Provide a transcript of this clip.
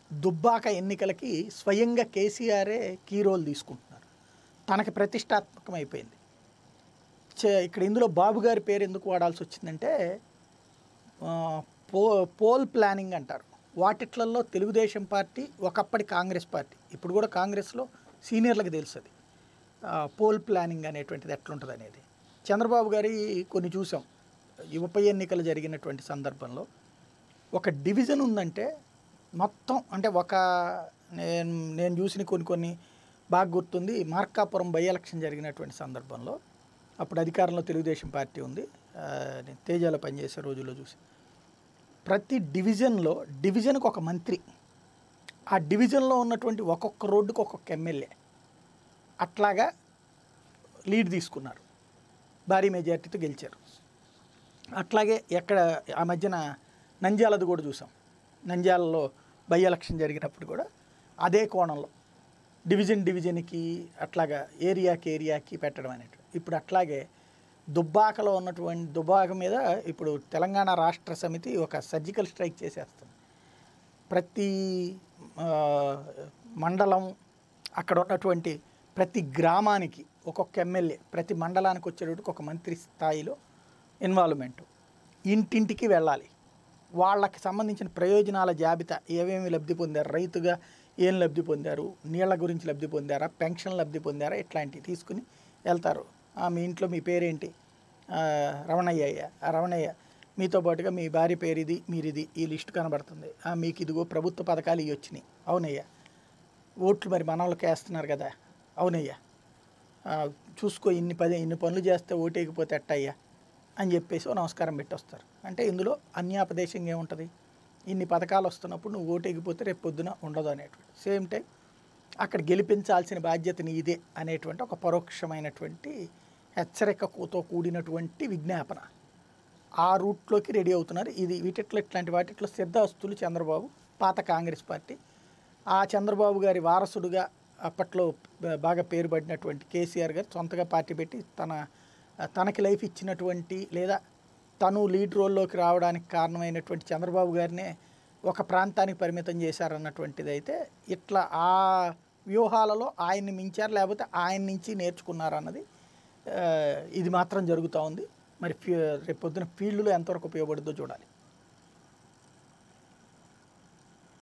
దుబ్బాక ఎన్నికలకి స్వయంగా కేసీఆరే కీ రోల్ తీసుకుంటున్నారు తనకి ప్రతిష్టాత్మకం అయిపోయింది చే- ఇక్కడ ఇందులో బాబు గారి పేరు ఎందుకు వాడాల్సి వచ్చిందంటే ఆ, పో పోల్ ప్లానింగ్ అంటారు వాటిట్లలో తెలుగుదేశం పార్టీ ఒకప్పటి కాంగ్రెస్ పార్టీ ఇప్పుడు కూడా కాంగ్రెస్లో సీనియర్లకు తెలుస్తుంది పోల్ ప్లానింగ్ అనేటువంటిది ఎట్లుంటుంది అనేది చంద్రబాబు గారి కొన్ని చూసాం ఈ ఉప ఎన్నికలు జరిగినటువంటి సందర్భంలో ఒక డివిజన్ ఉందంటే మొత్తం అంటే ఒక నేను నేను చూసిన కొన్ని కొన్ని బాగా గుర్తుంది మార్కాపురం బై ఎలక్షన్ జరిగినటువంటి సందర్భంలో అప్పుడు అధికారంలో తెలుగుదేశం పార్టీ ఉంది ఆ, నేను తేజాలో పనిచేసే రోజుల్లో చూసి ప్రతి డివిజన్లో డివిజన్కి ఒక మంత్రి ఆ డివిజన్లో ఉన్నటువంటి ఒక్కొక్క రోడ్డుకి ఒక్కొక్క ఎమ్మెల్యే అట్లాగా లీడ్ తీసుకున్నారు భారీ మెజార్టీతో గెలిచారు అట్లాగే ఎక్కడ ఆ మధ్యన నంద్యాలది కూడా చూసాం నంద్యాలలో బై ఎలక్షన్ జరిగినప్పుడు కూడా అదే కోణంలో డివిజన్ డివిజన్కి అట్లాగా ఏరియాకి ఏరియాకి పెట్టడం అనేటువంటి ఇప్పుడు అట్లాగే దుబ్బాకలో ఉన్నటువంటి దుబ్బాక మీద ఇప్పుడు తెలంగాణ రాష్ట్ర సమితి ఒక సర్జికల్ స్ట్రైక్ చేసేస్తుంది ప్రతి ఆ, మండలం అక్కడ ఉన్నటువంటి ప్రతి గ్రామానికి ఒక్కొక్క ఎమ్మెల్యే ప్రతి మండలానికి వచ్చేటప్పుడు ఒక మంత్రి స్థాయిలో ఇన్వాల్వ్మెంట్ ఇంటింటికి వెళ్ళాలి వాళ్ళకి సంబంధించిన ప్రయోజనాల జాబితా ఏమేమి లబ్ధి పొందారు రైతుగా ఏం లబ్ధి పొందారు నీళ్ళ గురించి లబ్ధి పొందారా పెన్షన్ లబ్ధి పొందారా ఇట్లాంటివి తీసుకుని వెళ్తారు "ఆ, మీ ఇంట్లో మీ పేరేంటి "ఆ, రమణయ్య అయ్యా ఆ రమణయ్య మీతో పాటుగా మీ భార్య పేరు ఇది మీరు ఇది ఈ లిస్ట్ కనబడుతుంది "ఆ, మీకు ఇదిగో ప్రభుత్వ పథకాలు ఇవి వచ్చినాయి అవునయ్యా ఓట్లు మరి మన వాళ్ళకి వేస్తున్నారు కదా అవునయ్యా ఆ, చూసుకో ఇన్ని పది ఇన్ని పనులు చేస్తే ఓటేకపోతే ఎట్టయ్యా అని చెప్పేసి ఓ నమస్కారం పెట్టొస్తారు అంటే ఇందులో అన్యాపదేశంగా ఏముంటుంది ఇన్ని పథకాలు వస్తున్నప్పుడు నువ్వు ఓటేగిపోతే రేపు పొద్దున ఉండదు అనేటువంటి సేమ్ టైం అక్కడ గెలిపించాల్సిన బాధ్యత నీదే అనేటువంటి ఒక పరోక్షమైనటువంటి హెచ్చరికతో కూడినటువంటి విజ్ఞాపన ఆ రూట్లోకి రెడీ అవుతున్నారు ఇది వీటిట్లో ఇట్లాంటి వాటిట్లో సిద్ధాస్తులు చంద్రబాబు పాత కాంగ్రెస్ పార్టీ ఆ చంద్రబాబు గారి వారసుడుగా అప్పట్లో బ- బాగా పేరు పడినటువంటి కేసీఆర్ గారు సొంతగా పార్టీ పెట్టి తన తనకి లైఫ్ ఇచ్చినటువంటి లేదా తను లీడ్ రోల్లోకి రావడానికి కారణమైనటువంటి చంద్రబాబు గారినే ఒక ప్రాంతానికి పరిమితం చేశారన్నటువంటిది అయితే ఇట్లా ఆ వ్యూహాలలో ఆయన్ని మించారు లేకపోతే ఆయన నుంచి నేర్చుకున్నారన్నది ఆ, ఇది మాత్రం జరుగుతూ ఉంది మరి ఫ్యూ రేపు పొద్దున ఫీల్డ్లో ఎంతవరకు ఉపయోగపడుతుందో చూడాలి